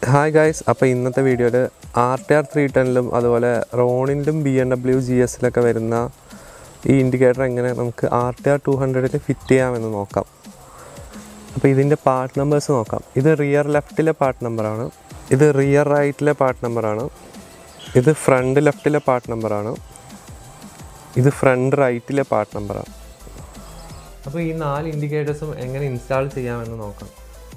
hi guys അപ്പോൾ ഇന്നത്തെ വീഡിയോയിൽ ആർ ടി ആർ ത്രീ ടെന്നിലും അതുപോലെ റോണിലും ബി എം ഡബ്ല്യു ജി എസിലൊക്കെ വരുന്ന ഈ ഇൻഡിക്കേറ്റർ എങ്ങനെ നമുക്ക് ആർ ടി ആർ ടു ഹൺഡ്രഡിൽ ഫിറ്റ് ചെയ്യാമെന്ന് നോക്കാം അപ്പോൾ ഇതിൻ്റെ പാർട്ട് നമ്പേഴ്സ് നോക്കാം ഇത് റിയർ ലെഫ്റ്റിലെ പാർട്ട് നമ്പറാണ് ഇത് റിയർ റൈറ്റിലെ പാർട്ട് നമ്പറാണ് ഇത് ഫ്രണ്ട് ലെഫ്റ്റിലെ പാർട്ട് നമ്പറാണ് ഇത് ഫ്രണ്ട് റൈറ്റിലെ പാർട്ട് നമ്പറാണ് അപ്പോൾ ഈ നാല് ഇൻഡിക്കേറ്റേഴ്സും എങ്ങനെ ഇൻസ്റ്റാൾ ചെയ്യാമെന്ന് നോക്കാം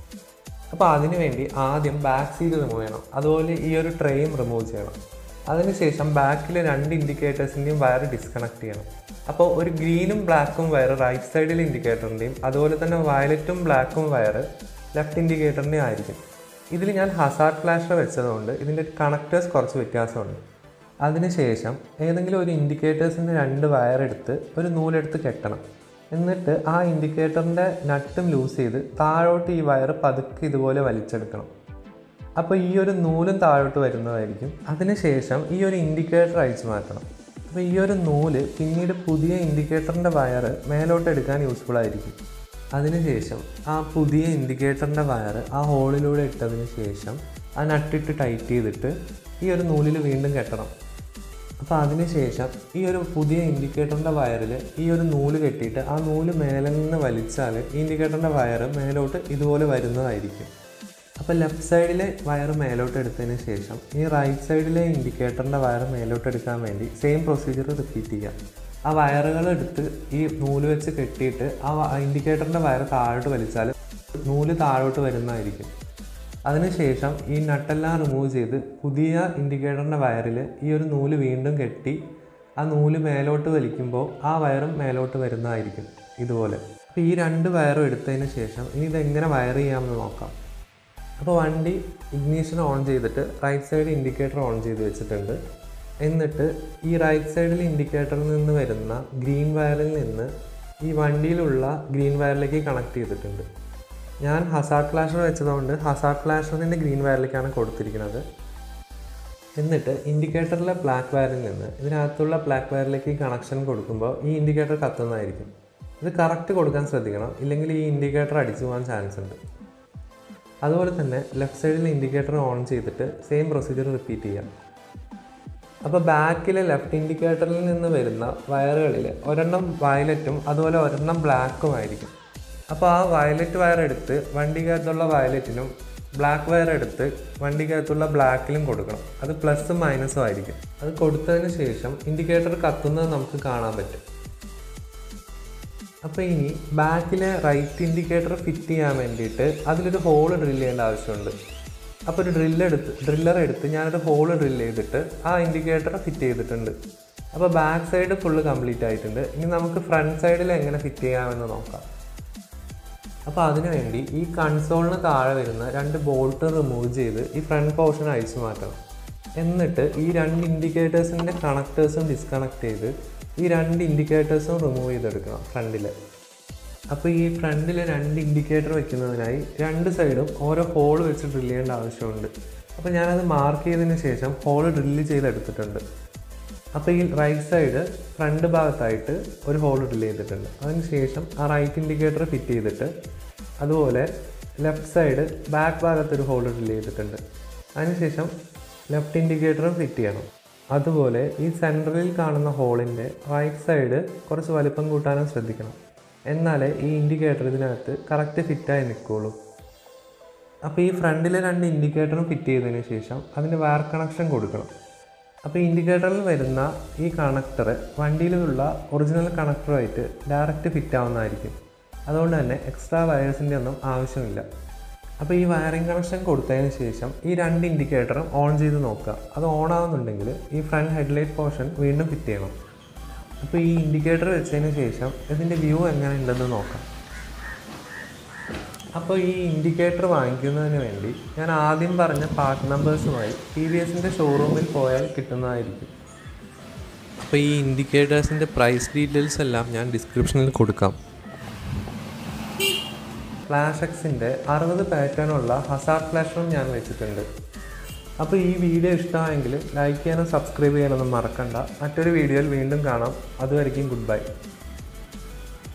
അപ്പോൾ അതിന് വേണ്ടി ആദ്യം ബാക്ക് സീറ്റ് റിമൂവ് ചെയ്യണം അതുപോലെ ഈ ഒരു ട്രെയും റിമൂവ് ചെയ്യണം അതിനുശേഷം ബാക്കിലെ രണ്ട് ഇൻഡിക്കേറ്റേഴ്സിൻ്റെയും വയർ ഡിസ്കണക്ട് ചെയ്യണം അപ്പോൾ ഒരു ഗ്രീനും ബ്ലാക്കും വയർ റൈറ്റ് സൈഡിലെ ഇൻഡിക്കേറ്ററിൻ്റെയും അതുപോലെ തന്നെ വയലറ്റും ബ്ലാക്കും വയർ ലെഫ്റ്റ് ഇൻഡിക്കേറ്ററിൻ്റെയും ആയിരിക്കും ഇതിൽ ഞാൻ ഹസാർഡ് ഫ്ലാഷർ വെച്ചതുകൊണ്ട് ഇതിൻ്റെ കണക്റ്റേഴ്സ് കുറച്ച് വ്യത്യാസമുണ്ട് അതിനുശേഷം ഏതെങ്കിലും ഒരു ഇൻഡിക്കേറ്റേഴ്സിൻ്റെ രണ്ട് വയർ എടുത്ത് ഒരു നൂലെടുത്ത് കെട്ടണം എന്നിട്ട് ആ ഇൻഡിക്കേറ്ററിൻ്റെ നട്ടും ലൂസ് ചെയ്ത് താഴോട്ട് ഈ വയർ പതുക്കെ ഇതുപോലെ വലിച്ചെടുക്കണം അപ്പോൾ ഈ ഒരു നൂലും താഴോട്ട് വരുന്നതായിരിക്കും അതിനുശേഷം ഈ ഒരു ഇൻഡിക്കേറ്റർ അഴിച്ചു മാറ്റണം അപ്പോൾ ഈ ഒരു നൂല് പിന്നീട് പുതിയ ഇൻഡിക്കേറ്ററിൻ്റെ വയർ മേലോട്ട് എടുക്കാൻ യൂസ്ഫുൾ ആയിരിക്കും അതിനുശേഷം ആ പുതിയ ഇൻഡിക്കേറ്ററിൻ്റെ വയർ ആ ഹോളിലൂടെ ഇട്ടതിന് ശേഷം ആ നട്ടിട്ട് ടൈറ്റ് ചെയ്തിട്ട് ഈ ഒരു നൂലിൽ വീണ്ടും കെട്ടണം അപ്പോൾ അതിനുശേഷം ഈ ഒരു പുതിയ ഇൻഡിക്കേറ്ററിൻ്റെ വയറിൽ ഈ ഒരു നൂല് കെട്ടിയിട്ട് ആ നൂല് മേലെ നിന്ന് വലിച്ചാൽ ഈ ഇൻഡിക്കേറ്ററിൻ്റെ വയർ മേലോട്ട് ഇതുപോലെ വരുന്നതായിരിക്കും അപ്പോൾ ലെഫ്റ്റ് സൈഡിലെ വയർ മേലോട്ട് എടുത്തതിന് ശേഷം ഈ റൈറ്റ് സൈഡിലെ ഇൻഡിക്കേറ്ററിൻ്റെ വയർ മേലോട്ട് എടുക്കാൻ വേണ്ടി സെയിം പ്രൊസീജിയർ റിപ്പീറ്റ് ചെയ്യാം ആ വയറുകൾ എടുത്ത് ഈ നൂല് വെച്ച് കെട്ടിയിട്ട് ആ ഇൻഡിക്കേറ്ററിൻ്റെ വയർ താഴോട്ട് വലിച്ചാൽ നൂല് താഴോട്ട് വരുന്നതായിരിക്കും അതിനുശേഷം ഈ നട്ടെല്ലാം റിമൂവ് ചെയ്ത് പുതിയ ഇൻഡിക്കേറ്ററിൻ്റെ വയറിൽ ഈ ഒരു നൂല് വീണ്ടും കെട്ടി ആ നൂല് മേലോട്ട് വലിക്കുമ്പോൾ ആ വയറും മേലോട്ട് വരുന്നതായിരിക്കും ഇതുപോലെ അപ്പോൾ ഈ രണ്ട് വയറും എടുത്തതിന് ശേഷം ഇനി ഇതെങ്ങനെ വയർ ചെയ്യാമെന്ന് നോക്കാം അപ്പോൾ വണ്ടി ഇഗ്നീഷൻ ഓൺ ചെയ്തിട്ട് റൈറ്റ് സൈഡ് ഇൻഡിക്കേറ്റർ ഓൺ ചെയ്ത് വെച്ചിട്ടുണ്ട് എന്നിട്ട് ഈ റൈറ്റ് സൈഡിൽ ഇൻഡിക്കേറ്ററിൽ നിന്ന് വരുന്ന ഗ്രീൻ വയറിൽ നിന്ന് ഈ വണ്ടിയിലുള്ള ഗ്രീൻ വയറിലേക്ക് കണക്ട് ചെയ്തിട്ടുണ്ട് ഞാൻ ഹസാർഡ് ഫ്ലാഷർ വെച്ചതുകൊണ്ട് ഹസാർഡ് ഫ്ലാഷറിൻ്റെ ഗ്രീൻ വയറിലേക്കാണ് കൊടുത്തിരിക്കുന്നത് എന്നിട്ട് ഇൻഡിക്കേറ്ററിലെ ബ്ലാക്ക് വയറിൽ നിന്ന് ഇതിനകത്തുള്ള ബ്ലാക്ക് വയറിലേക്ക് കണക്ഷൻ കൊടുക്കുമ്പോൾ ഈ ഇൻഡിക്കേറ്റർ കത്തുന്നതായിരിക്കും ഇത് കറക്റ്റ് കൊടുക്കാൻ ശ്രദ്ധിക്കണം ഇല്ലെങ്കിൽ ഈ ഇൻഡിക്കേറ്റർ അടിച്ചു പോകാൻ ചാൻസ് ഉണ്ട് അതുപോലെ തന്നെ ലെഫ്റ്റ് സൈഡിൽ ഇൻഡിക്കേറ്റർ ഓൺ ചെയ്തിട്ട് സെയിം പ്രൊസീജിയർ റിപ്പീറ്റ് ചെയ്യാം അപ്പോൾ ബാക്കിലെ ലെഫ്റ്റ് ഇൻഡിക്കേറ്ററിൽ നിന്ന് വരുന്ന വയറുകളിൽ ഒരെണ്ണം വയലറ്റും അതുപോലെ ഒരെണ്ണം ബ്ലാക്കും ആയിരിക്കും അപ്പോൾ ആ വയലറ്റ് വയർ എടുത്ത് വണ്ടിക്കകത്തുള്ള വയലറ്റിനും ബ്ലാക്ക് വയർ എടുത്ത് വണ്ടിക്കകത്തുള്ള ബ്ലാക്കിലും കൊടുക്കണം അത് പ്ലസും മൈനസും ആയിരിക്കും അത് കൊടുത്തതിന് ശേഷം ഇൻഡിക്കേറ്റർ കത്തുന്നത് നമുക്ക് കാണാൻ പറ്റും അപ്പോൾ ഇനി ബാക്കിലെ റൈറ്റ് ഇൻഡിക്കേറ്റർ ഫിറ്റ് ചെയ്യാൻ വേണ്ടിയിട്ട് അതിലൊരു ഹോൾ ഡ്രിൽ ചെയ്യേണ്ട ആവശ്യമുണ്ട് അപ്പോൾ ഒരു ഡ്രില്ല് എടുത്ത് ഡ്രില്ലർ എടുത്ത് ഞാനൊരു ഹോൾ ഡ്രിൽ ചെയ്തിട്ട് ആ ഇൻഡിക്കേറ്റർ ഫിറ്റ് ചെയ്തിട്ടുണ്ട് അപ്പോൾ ബാക്ക് സൈഡ് ഫുള്ള് കംപ്ലീറ്റ് ആയിട്ടുണ്ട് ഇനി നമുക്ക് ഫ്രണ്ട് സൈഡിൽ എങ്ങനെ ഫിറ്റ് ചെയ്യാമെന്ന് നോക്കാം അപ്പോൾ അതിനു വേണ്ടി ഈ കൺസോളിന് താഴെ വരുന്ന രണ്ട് ബോൾട്ട് റിമൂവ് ചെയ്ത് ഈ ഫ്രണ്ട് പോർഷൻ അഴിച്ചു മാറ്റണം എന്നിട്ട് ഈ രണ്ട് ഇൻഡിക്കേറ്റേഴ്സിൻ്റെ കണക്ടേഴ്സും ഡിസ്കണക്ട് ചെയ്ത് ഈ രണ്ട് ഇൻഡിക്കേറ്റേഴ്സും റിമൂവ് ചെയ്തെടുക്കണം ഫ്രണ്ടിൽ അപ്പോൾ ഈ ഫ്രണ്ടിൽ രണ്ട് ഇൻഡിക്കേറ്റർ വെക്കുന്നതിനായി രണ്ട് സൈഡും ഓരോ ഹോൾ വെച്ച് ഡ്രിൽ ചെയ്യേണ്ട ആവശ്യമുണ്ട് അപ്പോൾ ഞാനത് മാർക്ക് ചെയ്തതിന് ശേഷം ഹോൾ ഡ്രില്ല് ചെയ്തെടുത്തിട്ടുണ്ട് അപ്പോൾ ഈ റൈറ്റ് സൈഡ് ഫ്രണ്ട് ഭാഗത്തായിട്ട് ഒരു ഹോൾ ഡ്രിൽ ചെയ്തിട്ടുണ്ട് അതിന് ശേഷം ആ റൈറ്റ് ഇൻഡിക്കേറ്റർ ഫിറ്റ് ചെയ്തിട്ട് അതുപോലെ ലെഫ്റ്റ് സൈഡ് ബാക്ക് ഭാഗത്ത് ഒരു ഹോൾ ഡ്രിൽ ചെയ്തിട്ടുണ്ട് അതിനുശേഷം ലെഫ്റ്റ് ഇൻഡിക്കേറ്ററും ഫിറ്റ് ചെയ്യണം അതുപോലെ ഈ സെൻറ്ററിൽ കാണുന്ന ഹോളിൻ്റെ റൈറ്റ് സൈഡ് കുറച്ച് വലിപ്പം കൂട്ടാനും ശ്രദ്ധിക്കണം എന്നാലേ ഈ ഇൻഡിക്കേറ്റർ ഇതിനകത്ത് കറക്റ്റ് ഫിറ്റായി നിൽക്കുകയുള്ളൂ അപ്പോൾ ഈ ഫ്രണ്ടിലെ രണ്ട് ഇൻഡിക്കേറ്ററും ഫിറ്റ് ചെയ്തതിന് ശേഷം അതിന് വയർ കണക്ഷൻ കൊടുക്കണം അപ്പോൾ ഇൻഡിക്കേറ്ററിൽ വരുന്ന ഈ കണക്ടർ വണ്ടിയിലുള്ള ഒറിജിനൽ കണക്ടറുമായിട്ട് ഡയറക്റ്റ് ഫിറ്റ് ആവുന്നതായിരിക്കും അതുകൊണ്ട് തന്നെ എക്സ്ട്രാ വയേഴ്സിൻ്റെ ഒന്നും ആവശ്യമില്ല അപ്പോൾ ഈ വയറിംഗ് കണക്ഷൻ കൊടുത്തതിന് ശേഷം ഈ രണ്ട് ഇൻഡിക്കേറ്ററും ഓൺ ചെയ്ത് നോക്കുക അത് ഓൺ ആവുന്നുണ്ടെങ്കിൽ ഈ ഫ്രണ്ട് ഹെഡ്ലൈറ്റ് പോർഷൻ വീണ്ടും ഫിറ്റ് ചെയ്യണം അപ്പോൾ ഈ ഇൻഡിക്കേറ്റർ വെച്ചതിന് ശേഷം ഇതിൻ്റെ വ്യൂ എങ്ങനെ ഉണ്ടെന്ന് നോക്കാം അപ്പോൾ ഈ ഇൻഡിക്കേറ്റർ വാങ്ങിക്കുന്നതിന് വേണ്ടി ഞാൻ ആദ്യം പറഞ്ഞ പാർട്ട് നമ്പേഴ്സുമായി ടി വി എസിൻ്റെ ഷോറൂമിൽ പോയാൽ കിട്ടുന്നതായിരിക്കും അപ്പോൾ ഈ ഇൻഡിക്കേറ്റേഴ്സിൻ്റെ പ്രൈസ് ഡീറ്റെയിൽസ് എല്ലാം ഞാൻ ഡിസ്ക്രിപ്ഷനിൽ കൊടുക്കാം ഫ്ലാഷ് എക്സിൻ്റെ അറുപത് പാറ്റേണുള്ള ഹസാർഡ് ഫ്ലാഷറും ഞാൻ വെച്ചിട്ടുണ്ട് അപ്പോൾ ഈ വീഡിയോ ഇഷ്ടമായെങ്കിൽ ലൈക്ക് ചെയ്യാനും സബ്സ്ക്രൈബ് ചെയ്യാനൊന്നും മറക്കണ്ട മറ്റൊരു വീഡിയോയിൽ വീണ്ടും കാണാം അതുവരെയും ഗുഡ് ബൈ